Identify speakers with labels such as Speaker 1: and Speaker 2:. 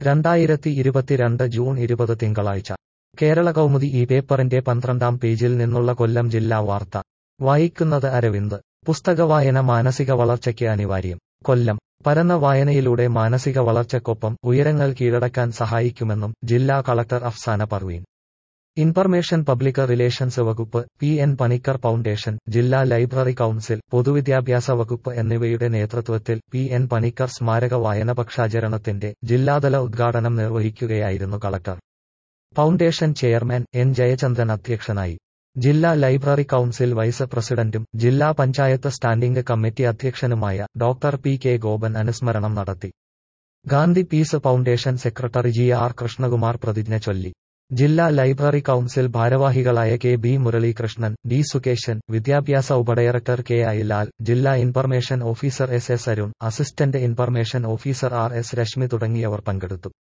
Speaker 1: രണ്ടായിരത്തി ഇരുപത്തിരണ്ട് ജൂൺ ഇരുപത് തിങ്കളാഴ്ച കേരള കൗമുദി ഈ പേപ്പറിന്റെ പന്ത്രണ്ടാം പേജിൽ നിന്നുള്ള കൊല്ലം ജില്ലാ വാർത്ത വായിക്കുന്നത് അരവിന്ദ് പുസ്തകവായന മാനസിക വളർച്ചയ്ക്ക് അനിവാര്യം കൊല്ലം പരന്ന വായനയിലൂടെ മാനസിക വളർച്ചയ്ക്കൊപ്പം ഉയരങ്ങൾ കീഴടക്കാൻ സഹായിക്കുമെന്നും ജില്ലാ collector Afsana Parveen information public relations വകുപ്പ് പി എൻ പണിക്കർ ഫൗണ്ടേഷൻ ജില്ലാ ലൈബ്രറി കൌൺസിൽ പൊതുവിദ്യാഭ്യാസ വകുപ്പ് എന്നിവയുടെ നേതൃത്വത്തിൽ പി എൻ പണിക്കർ സ്മാരക വായനപക്ഷാചരണത്തിന്റെ ജില്ലാതല ഉദ്ഘാടനം നിർവഹിക്കുകയായിരുന്നു collector foundation chairman N Jayachandran അധ്യക്ഷനായി ജില്ലാ ലൈബ്രറി കൌൺസിൽ വൈസ് പ്രസിഡന്റും ജില്ലാ പഞ്ചായത്ത് സ്റ്റാൻഡിംഗ് കമ്മിറ്റി അധ്യക്ഷനുമായ ഡോക്ടർ പി കെ ഗോപൻ അനുസ്മരണം നടത്തി Gandhi peace foundation secretary G R Krishnakumar പ്രതിജ്ഞ ചൊല്ലി ജില്ലാ ലൈബ്രറി കൌൺസിൽ ഭാരവാഹികളായ K B Muralikrishnan D Sukesan വിദ്യാഭ്യാസ ഉപഡയറക്ടർ കെ ഐ ലാൽ ജില്ലാ information officer S S Arun assistant information officer R S Reshmi തുടങ്ങിയവർ പങ്കെടുത്തു